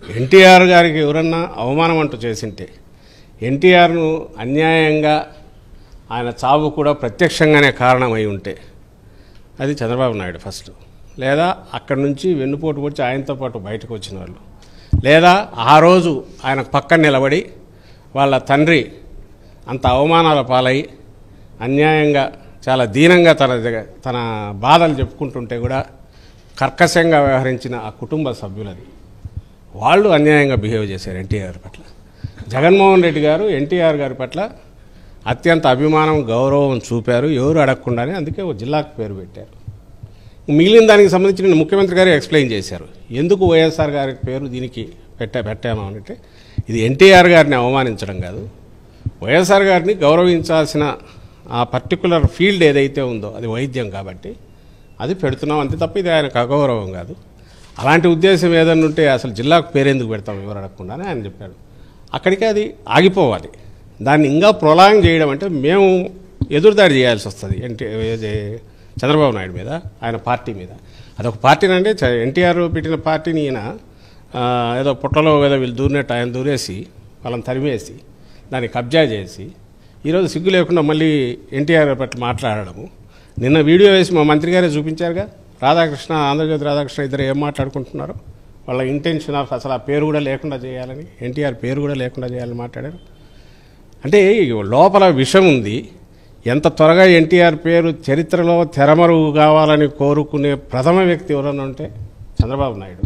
ఎన్టీఆర్ గారికి ఎవరన్నా అవమానం అంటూ చేసింటే ఎన్టీఆర్ను అన్యాయంగా ఆయన చావు కూడా ప్రత్యక్షంగానే కారణమై ఉంటే అది చంద్రబాబు నాయుడు ఫస్ట్ లేదా అక్కడి నుంచి వెన్నుపోటు వచ్చి ఆయనతో పాటు బయటకు వచ్చిన వాళ్ళు లేదా ఆ రోజు ఆయన పక్కన నిలబడి వాళ్ళ తండ్రి అంత అవమానాల పాలై అన్యాయంగా చాలా దీనంగా తన దగ్గ- తన బాధలు చెప్పుకుంటుంటే కూడా కర్కశంగా వ్యవహరించిన ఆ కుటుంబ సభ్యులది వాళ్ళు అన్యాయంగా బిహేవ్ చేశారు ఎన్టీఆర్ పట్ల జగన్మోహన్ రెడ్డి గారు ఎన్టీఆర్ గారి పట్ల అత్యంత అభిమానం గౌరవం చూపారు ఎవరు అడగకుండానే అందుకే ఓ జిల్లాకు పేరు పెట్టారు మిగిలిన దానికి సంబంధించి ముఖ్యమంత్రి గారు ఎక్స్ప్లెయిన్ చేశారు ఎందుకు వైఎస్ఆర్ గారి పేరు దీనికి పెట్టా పెట్టాము అంటే ఇది ఎన్టీఆర్ గారిని అవమానించడం కాదు వైఎస్ఆర్ గారిని గౌరవించాల్సిన ఆ పర్టికులర్ ఫీల్డ్ ఏదైతే ఉందో అది వైద్యం కాబట్టి అది పెడుతున్నాం అంతే తప్ప ఇది ఆయనకు అగౌరవం కాదు అలాంటి ఉద్దేశం ఏదన్నా ఉంటే అసలు జిల్లాకు పేరెందుకు పెడతాం ఎవరు అడగకుండానే ఆయన చెప్పాడు అక్కడికే అది ఆగిపోవాలి దాన్ని ఇంకా ప్రొలాంగ్ చేయడం అంటే మేము ఎదురుదాడి చేయాల్సి వస్తుంది ఎన్టీ ఏది చంద్రబాబు నాయుడు మీద ఆయన పార్టీ మీద అదొక పార్టీని అంటే చ- ఎన్టీఆర్ పెట్టిన పార్టీని ఈయన ఆ, ఏదో పుట్టలో ఏదో వీళ్ళు దూరినట్టు ఆయన దూరేసి వాళ్ళని తరిమేసి దాన్ని కబ్జా చేసి ఈరోజు సిగ్గు లేకుండా మళ్ళీ ఎన్టీఆర్ పట్ల మాట్లాడడము నిన్న వీడియో వేసి మా మంత్రి గారే చూపించారుగా రాధాకృష్ణ ఆంధ్రజ్యోతి రాధాకృష్ణ ఇద్దరు ఏం మాట్లాడుకుంటున్నారు వాళ్ళ ఇంటెన్షన్ ఆఫ్ అసలు ఆ పేరు కూడా లేకుండా చేయాలని ఎన్టీఆర్ పేరు కూడా లేకుండా చేయాలని మాట్లాడారు అంటే లోపల విషం ఉంది ఎంత త్వరగా ఎన్టీఆర్ పేరు చరిత్రలో తెరమరుగు కావాలని కోరుకునే ప్రథమ వ్యక్తి ఎవరన్నా ఉంటే చంద్రబాబు నాయుడు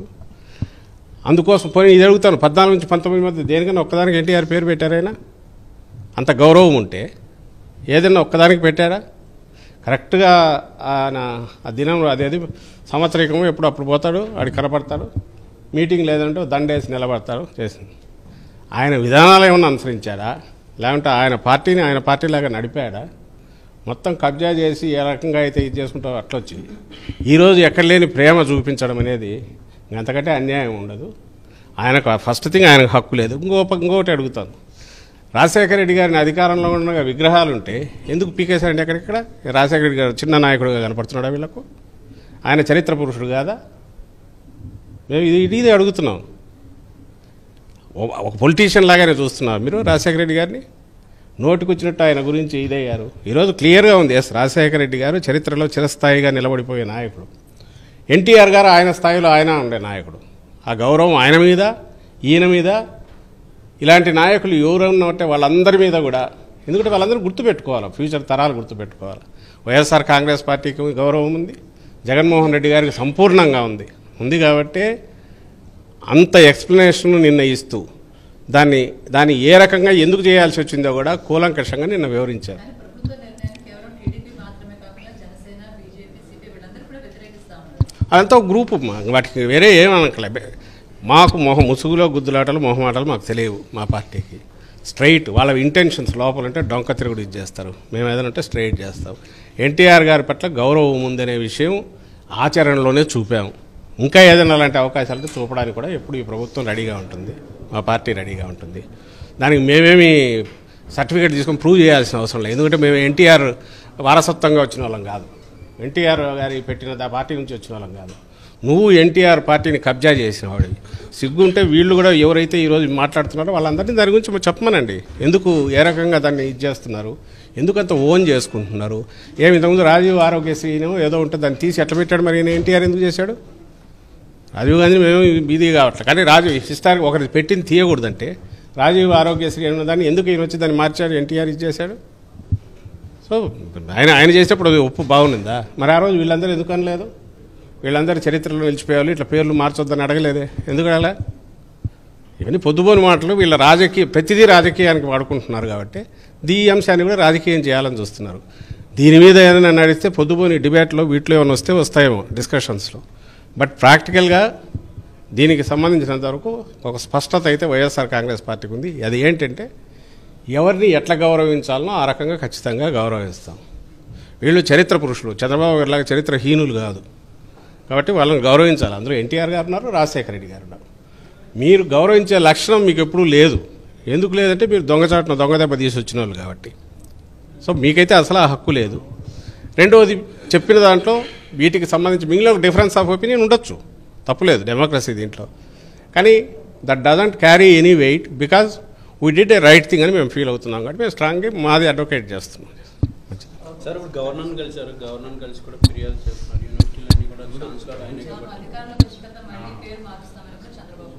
అందుకోసం పోయి ఇది అడుగుతాను పద్నాలుగు నుంచి పంతొమ్మిది మధ్య దేనికైనా ఒక్కదానికి ఎన్టీఆర్ పేరు పెట్టారైనా అంత గౌరవం ఉంటే ఏదైనా ఒక్కదానికి పెట్టారా కరెక్ట్గా ఆయన ఆ దినం అదేది సంవత్సరికము ఎప్పుడు అప్పుడు పోతాడు ఆడికి కనపడతాడు మీటింగ్ లేదంటే దండేసి నిలబడతాడు చేసింది ఆయన విధానాలు ఏమన్నా అనుసరించాడా లేకుంటే ఆయన పార్టీని ఆయన పార్టీలాగా నడిపాడా మొత్తం కబ్జా చేసి ఏ రకంగా అయితే ఇది చేసుకుంటారో అట్లా వచ్చి ఈరోజు ఎక్కడ లేని ప్రేమ చూపించడం అనేది అంతకంటే అన్యాయం ఉండదు ఆయనకు ఫస్ట్ థింగ్ ఆయనకు హక్కు లేదు ఇంకో ప- ఇంకొకటి అడుగుతాను రాజశేఖర రెడ్డి గారిని అధికారంలో ఉన్న విగ్రహాలు ఉంటే ఎందుకు పీకేశారండి ఎక్కడిక్కడ రాజశేఖర రెడ్డి గారు చిన్న నాయకుడుగా కనపడుతున్నాడా వీళ్ళకు ఆయన చరిత్ర పురుషుడు కాదా మేము ఇది ఇది ఇది అడుగుతున్నాం ఓ- ఒక పొలిటీషియన్ లాగానే చూస్తున్నారు మీరు రాజశేఖర రెడ్డి గారిని నోటికొచ్చినట్టు ఆయన గురించి ఇదయ్యారు ఈరోజు క్లియర్గా ఉంది ఎస్ రాజశేఖర రెడ్డి గారు చరిత్రలో చిరస్థాయిగా నిలబడిపోయే నాయకుడు ఎన్టీఆర్ గారు ఆయన స్థాయిలో ఆయన ఉండే నాయకుడు ఆ గౌరవం ఆయన మీద ఈయన మీద ఇలాంటి నాయకులు ఎవరన్నా ఉంటే వాళ్ళందరి మీద కూడా ఎందుకంటే వాళ్ళందరూ గుర్తుపెట్టుకోవాలి ఫ్యూచర్ తరాలు గుర్తుపెట్టుకోవాలి వైఎస్ఆర్ కాంగ్రెస్ పార్టీకి గౌరవం ఉంది జగన్మోహన్ రెడ్డి గారికి సంపూర్ణంగా ఉంది ఉంది కాబట్టి అంత ఎక్స్ప్లెనేషన్ నిన్న ఇస్తూ దాన్ని దాన్ని ఏ రకంగా ఎందుకు చేయాల్సి వచ్చిందో కూడా కూలంకషంగా నిన్న వివరించారు కానీ ప్రభుత్వ నిర్ణయాన్ని కేవలం టీడీపీ మాత్రమే కాకుండా జనసేన బీజేపీ సిపి వీళ్ళందరూ కూడా వ్యతిరేకిస్తా ఉన్నారు అదంతా ఒక గ్రూపు మా- వాటికి వేరే ఏమనకలే బె- మాకు మొహ ముసుగులో గుద్దులాటలు మొహమాటలు మాకు తెలియవు మా పార్టీకి స్ట్రైట్ వాళ్ళ ఇంటెన్షన్స్ లోపల ఉంటే డొంక తిరుగుడు ఇది చేస్తారు మేము ఏదైనా ఉంటే స్ట్రైట్ చేస్తాం ఎన్టీఆర్ గారి పట్ల గౌరవం ఉందనే విషయం ఆచరణలోనే చూపాము ఇంకా ఏదైనా అలాంటి అవకాశాలు చూపడానికి కూడా ఎప్పుడు ఈ ప్రభుత్వం రెడీగా ఉంటుంది మా పార్టీ రెడీగా ఉంటుంది దానికి మేమేమి సర్టిఫికేట్ తీసుకొని ప్రూవ్ చేయాల్సిన అవసరం లేదు ఎందుకంటే మేము ఎన్టీఆర్ వారసత్వంగా వచ్చిన వాళ్ళం కాదు ఎన్టీఆర్ గారి పెట్టిన దా పార్టీ నుంచి వచ్చిన వాళ్ళం కాదు నువ్వు ఎన్టీఆర్ పార్టీని కబ్జా చేసిన వాడివి సిగ్గుంటే వీళ్ళు కూడా ఎవరైతే ఈరోజు మాట్లాడుతున్నారో వాళ్ళందరినీ దాని గురించి మరి చెప్పమనండి ఎందుకు ఏ రకంగా దాన్ని ఇది చేస్తున్నారు ఎందుకు అంత ఓన్ చేసుకుంటున్నారు ఏమి ఇంతకుముందు రాజీవ్ ఆరోగ్యశ్రీను ఏదో ఉంటే దాన్ని తీసి ఎట్లా పెట్టాడు మరి ఈయన ఎన్టీఆర్ ఎందుకు చేశాడు రాజీవ్ గాంధీ మేము బీదీ కావట్లేదు కానీ రాజీవ్ హిస్టారిక్ ఒకటి పెట్టింది తీయకూడదంటే రాజీవ్ ఆరోగ్యశ్రీ అన్న దాన్ని ఎందుకు ఈయన వచ్చి దాన్ని మార్చాడు ఎన్టీఆర్ ఇది చేశాడు సో ఆయన ఆయన చేసేటప్పుడు అది ఒప్పు బాగుండిందా మరి ఆ రోజు వీళ్ళందరూ ఎందుకు అనలేదు వీళ్ళందరూ చరిత్రలో నిలిచిపోయాలి ఇట్లా పేర్లు మార్చొద్దని అడగలేదే ఎందుకు అడగలే ఇవన్నీ పొద్దుపోని మాటలు వీళ్ళ రాజకీయ ప్రతిదీ రాజకీయానికి వాడుకుంటున్నారు కాబట్టి ఈ అంశాన్ని కూడా రాజకీయం చేయాలని చూస్తున్నారు దీని మీద ఏదైనా నడిస్తే పొద్దుపోని డిబేట్లో వీటిలో ఏమైనా వస్తే వస్తాయేమో డిస్కషన్స్లో బట్ ప్రాక్టికల్గా దీనికి సంబంధించినంత వరకు ఒక స్పష్టత అయితే వైఎస్ఆర్ కాంగ్రెస్ పార్టీకి ఉంది అది ఏంటంటే ఎవరిని ఎట్లా గౌరవించాలనో ఆ రకంగా ఖచ్చితంగా గౌరవిస్తాం వీళ్ళు చరిత్ర పురుషులు చంద్రబాబు గారిలాగా చరిత్రహీనులు కాదు కాబట్టి వాళ్ళని గౌరవించాలి అందులో ఎన్టీఆర్ గారు ఉన్నారు రాజశేఖర రెడ్డి గారు ఉన్నారు మీరు గౌరవించే లక్షణం మీకు ఎప్పుడూ లేదు ఎందుకు లేదంటే మీరు దొంగచాటున దొంగ దెబ్బ తీసి వచ్చిన వాళ్ళు కాబట్టి సో మీకైతే అసలు ఆ హక్కు లేదు రెండవది చెప్పిన దాంట్లో వీటికి సంబంధించి మిగిలిన ఒక డిఫరెన్స్ ఆఫ్ ఒపీనియన్ ఉండొచ్చు తప్పులేదు డెమోక్రసీ దీంట్లో కానీ that doesn't carry any weight because we did a right thing అని మేము ఫీల్ అవుతున్నాం కాబట్టి మేము స్ట్రాంగ్గా మాది అడ్వకేట్ చేస్తున్నాం మంచిది సార్ ఇప్పుడు గవర్నర్ కలిసారు గవర్నర్ కలిసి కూడా ఫిర్యాదు చేస్తున్నారు యూనివర్సిటీలన్నీ కూడా ఛాన్సలర్ ఆయన తాము అధికారంలోకి వచ్చిన తర్వాత మళ్ళీ పేరు మారుస్తామని కూడా చంద్రబాబు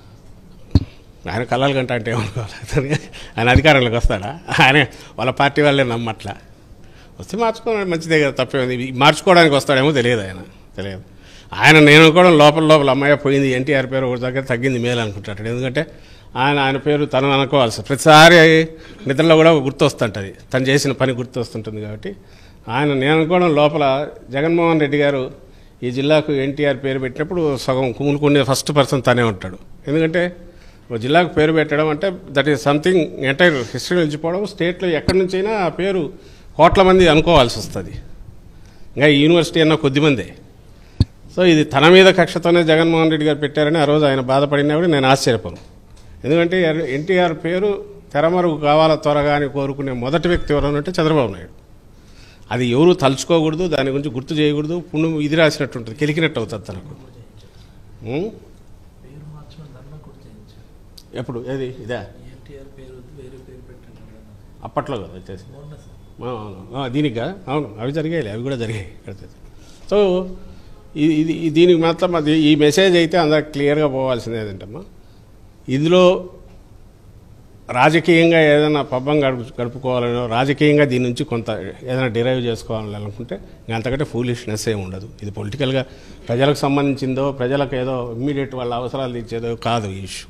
ఆయన కళలు గంట అంటే ఏమనుకోవాలి అతను ఆయన అధికారంలోకి వస్తాడా ఆయన వాళ్ళ పార్టీ వాళ్ళే నమ్మట్లా వస్తే మార్చుకోవడం మంచిదే కదా తప్పేముంది ఇది మార్చుకోవడానికి వస్తాడేమో తెలియదు ఆయన తెలియదు ఆయన నేను కూడా లోపల లోపల అమ్మాయి పోయింది ఎన్టీఆర్ పేరు ఒక దగ్గర తగ్గింది మేలు అనుకుంటాడు ఎందుకంటే ఆయన ఆయన పేరు తను అనుకోవాల్సి ప్రతిసారి నిద్రలో కూడా గుర్తొస్తుంటుంది తను చేసిన పని గుర్తొస్తుంటుంది కాబట్టి ఆయన నేను అనుకోవడం లోపల జగన్మోహన్ రెడ్డి గారు ఈ జిల్లాకు ఎన్టీఆర్ పేరు పెట్టినప్పుడు సగం కుమ్ములుకునే ఫస్ట్ పర్సన్ తనే ఉంటాడు ఎందుకంటే ఒక జిల్లాకు పేరు పెట్టడం అంటే that is something entire history నిలిచిపోవడం స్టేట్లో ఎక్కడి నుంచైనా ఆ పేరు కోట్ల మంది అనుకోవాల్సి వస్తుంది ఇంకా ఈ యూనివర్సిటీ అన్న కొద్దిమందే సో ఇది తన మీద కక్షతోనే జగన్మోహన్ రెడ్డి గారు పెట్టారని ఆ రోజు ఆయన బాధపడినప్పుడు నేను ఆశ్చర్యపోను ఎందుకంటే ఎన్టీఆర్ పేరు తెరమరుగు కావాలా త్వరగా అని కోరుకునే మొదటి వ్యక్తి ఎవరు అంటే చంద్రబాబు నాయుడు అది ఎవరు తలుచుకోకూడదు దాని గురించి గుర్తు చేయకూడదు పుణ్యం ఇది రాసినట్టు ఉంటుంది కెలికినట్టు అవుతుంది తనకు ఉం? పేరు మార్చమని ధర్నా కూడా చేయించారు ఎప్పుడు ఏది ఇదే ఎన్టీఆర్ పేరు వద్దు వేరే పేరు పెట్టండి అన్నారు. అప్పట్లో కదా వచ్చేసి మొన్న సార్ అవును, అవును. దీనిగా అవును అవి జరిగాయి అవి కూడా జరిగాయి సో ఇది ఇది ఇది- దీనికి మాత్రం అది ఈ మెసేజ్ అయితే అందరికి క్లియర్గా పోవాల్సింది ఏంటంటమ్మా ఇందులో రాజకీయంగా ఏదైనా పబ్బం గడుపు గడుపుకోవాలనో రాజకీయంగా దీని నుంచి కొంత ఏదైనా డిరైవ్ చేసుకోవాలని అనుకుంటే ఇంకా అంతకంటే ఫూలిష్నెస్ ఏమి ఉండదు ఇది పొలిటికల్గా ప్రజలకు సంబంధించిందో ప్రజలకు ఏదో ఇమ్మీడియట్ వాళ్ళ అవసరాలు తీర్చేదో కాదు ఈ ఇష్యూ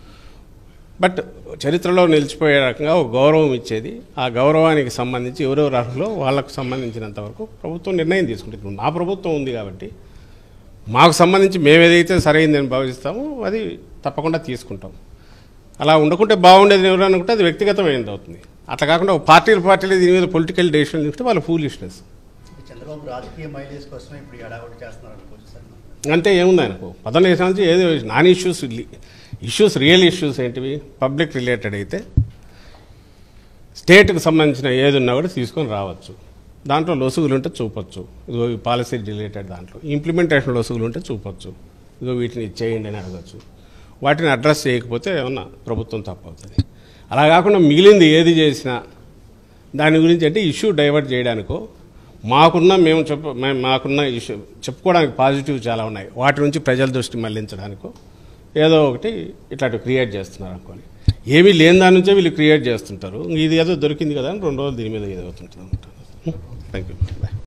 బట్ చరిత్రలో నిలిచిపోయే రకంగా ఒక గౌరవం ఇచ్చేది ఆ గౌరవానికి సంబంధించి ఎవరెవరు అర్హులో వాళ్ళకు సంబంధించినంత వరకు ప్రభుత్వం నిర్ణయం తీసుకుంటుంది ఇప్పుడు మా ప్రభుత్వం ఉంది కాబట్టి మాకు సంబంధించి మేము ఏదైతే సరైందని భావిస్తామో అది తప్పకుండా తీసుకుంటాం అలా ఉండకుంటే బాగుండేది ఎవరు అనుకుంటే అది వ్యక్తిగతమైనది అవుతుంది అట్లా కాకుండా ఒక పార్టీలు పార్టీలు దీని మీద పొలిటికల్ డెసిషన్ తీసుకుంటే వాళ్ళ ఫూలిష్నెస్ ఇప్పుడు చంద్రబాబు రాజకీయ మైలేజ్ కోసమే ఇప్పుడు ఈ హడావుడి చేస్తున్నారు అనుకోవచ్చు సార్ అంతే ఏముంది ఆయనకు పదకొండు నుంచి ఏదో non issues issues real issues ఏంటివి పబ్లిక్ రిలేటెడ్ అయితే స్టేట్కి సంబంధించిన ఏది ఉన్నా కూడా తీసుకొని రావచ్చు దాంట్లో లొసుగులు ఉంటే చూపొచ్చు ఇదిగో ఈ పాలసీ రిలేటెడ్ దాంట్లో ఇంప్లిమెంటేషన్ లొసుగులు ఉంటే చూపొచ్చు ఇదిగో వీటిని చేయండి అని అడగచ్చు వాటిని అడ్రస్ చేయకపోతే ఏమన్నా ప్రభుత్వం తప్పవుతుంది అలా కాకుండా మిగిలింది ఏది చేసినా దాని గురించి అంటే ఇష్యూ డైవర్ట్ చేయడానికో మాకున్న మేము చెప్ప మేము మాకున్న ఇష్యూ చెప్పుకోవడానికి పాజిటివ్ చాలా ఉన్నాయి వాటి నుంచి ప్రజల దృష్టి మళ్లించడానికో ఏదో ఒకటి ఇట్లాంటి క్రియేట్ చేస్తున్నారు అనుకోని ఏమీ లేని దాని నుంచే వీళ్ళు క్రియేట్ చేస్తుంటారు ఇది ఏదో దొరికింది కదా అని రెండు రోజులు దీని మీద ఇది అవుతుంటుంది థ్యాంక్ యూ బాయ్